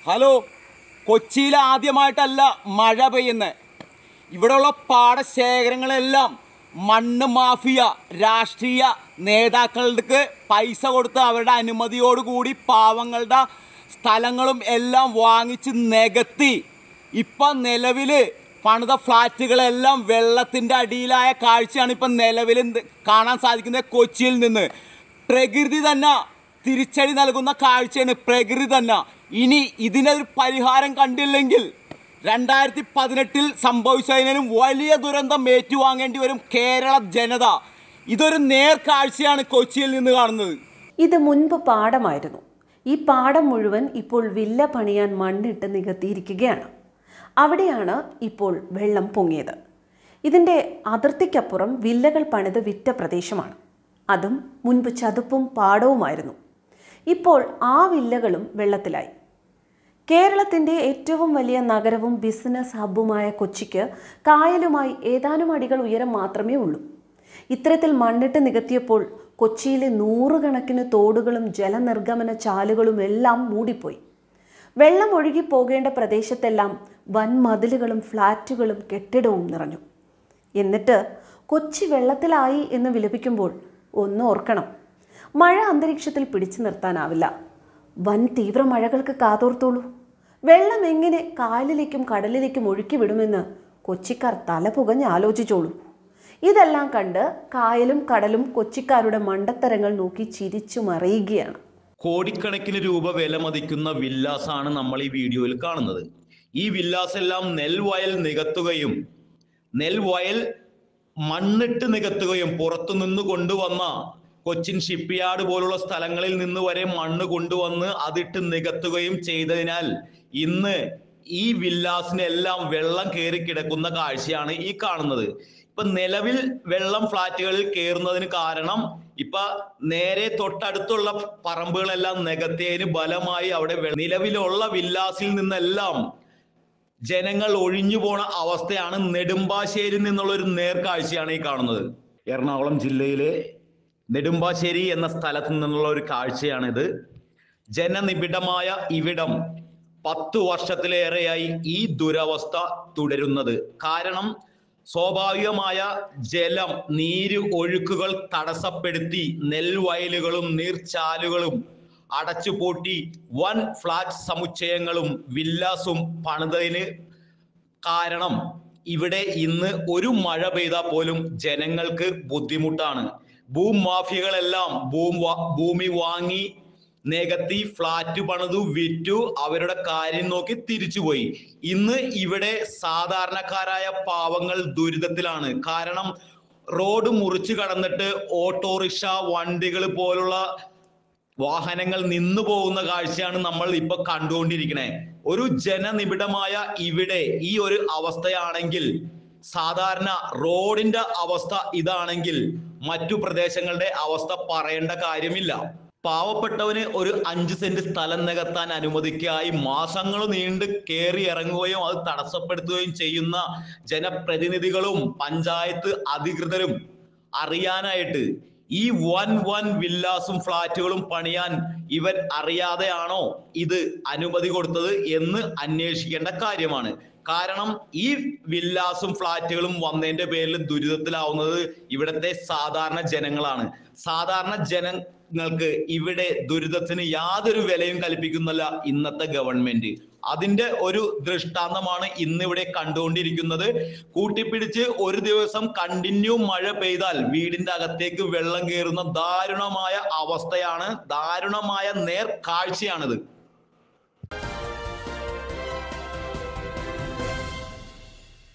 hello കൊച്ചിയിൽ ആദ്യമായിട്ടല്ല മഴ പെയ്യുന്നത് ഇവിടെയുള്ള പാടശേഖരങ്ങളെല്ലാം മണ്ണ് മാഫിയ രാഷ്ട്രീയ നേതാക്കൾക്ക് പൈസ കൊടുത്ത് അവരുടെ അനുമതിയോടുകൂടി പാവങ്ങളുടെ സ്ഥലങ്ങളും എല്ലാം വാങ്ങിച്ച് നികത്തി ഇപ്പം നിലവിൽ പണിത ഫ്ലാറ്റുകളെല്ലാം വെള്ളത്തിൻ്റെ അടിയിലായ കാഴ്ചയാണ് ഇപ്പം നിലവിൽ കാണാൻ സാധിക്കുന്നത് കൊച്ചിയിൽ നിന്ന് പ്രകൃതി തന്നെ തിരിച്ചടി നൽകുന്ന കാഴ്ചയാണ് പ്രകൃതി തന്നെ ഇനി ഇതിനൊരു പരിഹാരം കണ്ടില്ലെങ്കിൽ രണ്ടായിരത്തി പതിനെട്ടിൽ സംഭവിച്ചതിനും വലിയ ദുരന്തം ഏറ്റുവാങ്ങേണ്ടി വരും കേരള ജനത ഇതൊരു നേർക്കാഴ്ചയാണ് കൊച്ചിയിൽ നിന്ന് കാണുന്നത് ഇത് മുൻപ് പാടമായിരുന്നു ഈ പാടം മുഴുവൻ ഇപ്പോൾ വില്ല പണിയാൻ മണ്ണിട്ട് നികത്തിയിരിക്കുകയാണ് അവിടെയാണ് ഇപ്പോൾ വെള്ളം പൊങ്ങിയത് ഇതിൻ്റെ അതിർത്തിക്കപ്പുറം വില്ലകൾ പണിത് വിറ്റ പ്രദേശമാണ് അതും മുൻപ് ചതുപ്പും പാടവുമായിരുന്നു ഇപ്പോൾ ആ വില്ലകളും വെള്ളത്തിലായി കേരളത്തിൻ്റെ ഏറ്റവും വലിയ നഗരവും ബിസിനസ് ഹബ്ബുമായ കൊച്ചിക്ക് കായലുമായി ഏതാനും അടികൾ ഉയരം മാത്രമേ ഉള്ളൂ ഇത്തരത്തിൽ മണ്ണിട്ട് നികത്തിയപ്പോൾ കൊച്ചിയിലെ നൂറുകണക്കിന് തോടുകളും ജലനിർഗമന ചാലുകളും എല്ലാം മൂടിപ്പോയി വെള്ളം ഒഴുകി പോകേണ്ട പ്രദേശത്തെല്ലാം വൻ മതിലുകളും ഫ്ലാറ്റുകളും കെട്ടിടവും നിറഞ്ഞു എന്നിട്ട് കൊച്ചി വെള്ളത്തിലായി എന്ന് വിലപിക്കുമ്പോൾ ഒന്ന് ഓർക്കണം മഴ അന്തരീക്ഷത്തിൽ പിടിച്ചു നിർത്താനാവില്ല വൻ തീവ്ര മഴകൾക്ക് കാതോർത്തോളൂ വെള്ളം എങ്ങനെ കായലിലേക്കും കടലിലേക്കും ഒഴുക്കി വിടുമെന്ന് കൊച്ചിക്കാർ തല പുകഞ്ഞ് ആലോചിച്ചോളൂ ഇതെല്ലാം കണ്ട് കായലും കടലും കൊച്ചിക്കാരുടെ മണ്ടത്തരങ്ങൾ നോക്കി ചിരിച്ചു മറിയുകയാണ് കോടിക്കണക്കിന് രൂപ വില മതിക്കുന്ന വില്ലാസാണ് നമ്മൾ ഈ വീഡിയോയിൽ കാണുന്നത് ഈ വില്ലാസ് എല്ലാം നെൽവയൽ നികത്തുകയും നെൽവയൽ മണ്ണിട്ട് നികത്തുകയും പുറത്തു നിന്ന് കൊണ്ടുവന്ന കൊച്ചിൻ ഷിപ്പ്യാർഡ് പോലുള്ള സ്ഥലങ്ങളിൽ നിന്ന് വരെ മണ്ണ് കൊണ്ടുവന്ന് അതിട്ട് നികത്തുകയും ചെയ്തതിനാൽ ഇന്ന് ഈ വില്ലാസിനെല്ലാം വെള്ളം കയറി കിടക്കുന്ന കാഴ്ചയാണ് ഈ കാണുന്നത് ഇപ്പൊ നിലവിൽ വെള്ളം ഫ്ലാറ്റുകളിൽ കയറുന്നതിന് കാരണം ഇപ്പൊ നേരെ തൊട്ടടുത്തുള്ള പറമ്പുകളെല്ലാം നികത്തിയതിന് ബലമായി അവിടെ വെ- നിലവിലുള്ള വില്ലാസിൽ നിന്നെല്ലാം ജനങ്ങൾ ഒഴിഞ്ഞു പോണ അവസ്ഥയാണ് നെടുമ്പാശ്ശേരിയിൽ നിന്നുള്ള ഒരു നേർക്കാഴ്ചയാണ് ഈ കാണുന്നത് എറണാകുളം ജില്ലയിലെ നെടുമ്പാശ്ശേരി എന്ന സ്ഥലത്ത് നിന്നുള്ള ഒരു കാഴ്ചയാണിത് ജനനിബിഡമായ ഇവിടം പത്തു വർഷത്തിലേറെയായി ഈ ദുരവസ്ഥ തുടരുന്നത് കാരണം സ്വാഭാവികമായ ജലം നീര് ഒഴുക്കുകൾ തടസ്സപ്പെടുത്തി നെൽവയലുകളും നീർച്ചാലുകളും അടച്ചുപൂട്ടി വൻ ഫ്ലാറ്റ് സമുച്ചയങ്ങളും വില്ലാസും പണിതതിന് കാരണം ഇവിടെ ഇന്ന് ഒരു മഴ പെയ്താൽ പോലും ജനങ്ങൾക്ക് ബുദ്ധിമുട്ടാണ് ഭൂമാഫിയകളെല്ലാം ഭൂം വാ- ഭൂമി വാങ്ങി നികത്തി ഫ്ലാറ്റ് പണിതു വിറ്റു അവരുടെ കാര്യം നോക്കി തിരിച്ചുപോയി ഇന്ന് ഇവിടെ സാധാരണക്കാരായ പാവങ്ങൾ ദുരിതത്തിലാണ് കാരണം റോഡ് മുറിച്ചു കടന്നിട്ട് ഓട്ടോറിക്ഷ വണ്ടികൾ പോലുള്ള വാഹനങ്ങൾ നിന്നു പോകുന്ന കാഴ്ചയാണ് നമ്മൾ ഇപ്പൊ കണ്ടുകൊണ്ടിരിക്കണേ ഒരു ജനനിബിഡമായ ഇവിടെ ഈ ഒരു അവസ്ഥയാണെങ്കിൽ സാധാരണ റോഡിന്റെ അവസ്ഥ ഇതാണെങ്കിൽ മറ്റു പ്രദേശങ്ങളുടെ അവസ്ഥ പറയേണ്ട കാര്യമില്ല പാവപ്പെട്ടവന് ഒരു അഞ്ച് സെന്റ് സ്ഥലം നികത്താൻ അനുമതിക്കായി മാസങ്ങൾ നീണ്ട് കയറി ഇറങ്ങുകയും അത് തടസ്സപ്പെടുത്തുകയും ചെയ്യുന്ന ജനപ്രതിനിധികളും പഞ്ചായത്ത് അധികൃതരും അറിയാനായിട്ട് ഈ വൻ വൻ വില്ലാസും ഫ്ലാറ്റുകളും പണിയാൻ ഇവൻ അറിയാതെയാണോ ഇത് അനുമതി കൊടുത്തത് എന്ന് അന്വേഷിക്കേണ്ട കാര്യമാണ് കാരണം ഈ വില്ലാസും ഫ്ലാറ്റുകളും വന്നതിന്റെ പേരിൽ ദുരിതത്തിലാവുന്നത് ഇവിടുത്തെ സാധാരണ ജനങ്ങളാണ് സാധാരണ ജനങ്ങൾക്ക് ഇവിടെ ദുരിതത്തിന് യാതൊരു വിലയും കൽപ്പിക്കുന്നില്ല ഇന്നത്തെ ഗവൺമെന്റ് അതിന്റെ ഒരു ദൃഷ്ടാന്തമാണ് ഇന്നിവിടെ കണ്ടുകൊണ്ടിരിക്കുന്നത് കൂട്ടിപ്പിടിച്ച് ഒരു ദിവസം കണ്ടിന്യൂ മഴ പെയ്താൽ വീടിന്റെ അകത്തേക്ക് വെള്ളം കയറുന്ന ദാരുണമായ അവസ്ഥയാണ് ദാരുണമായ നേർ കാഴ്ചയാണിത്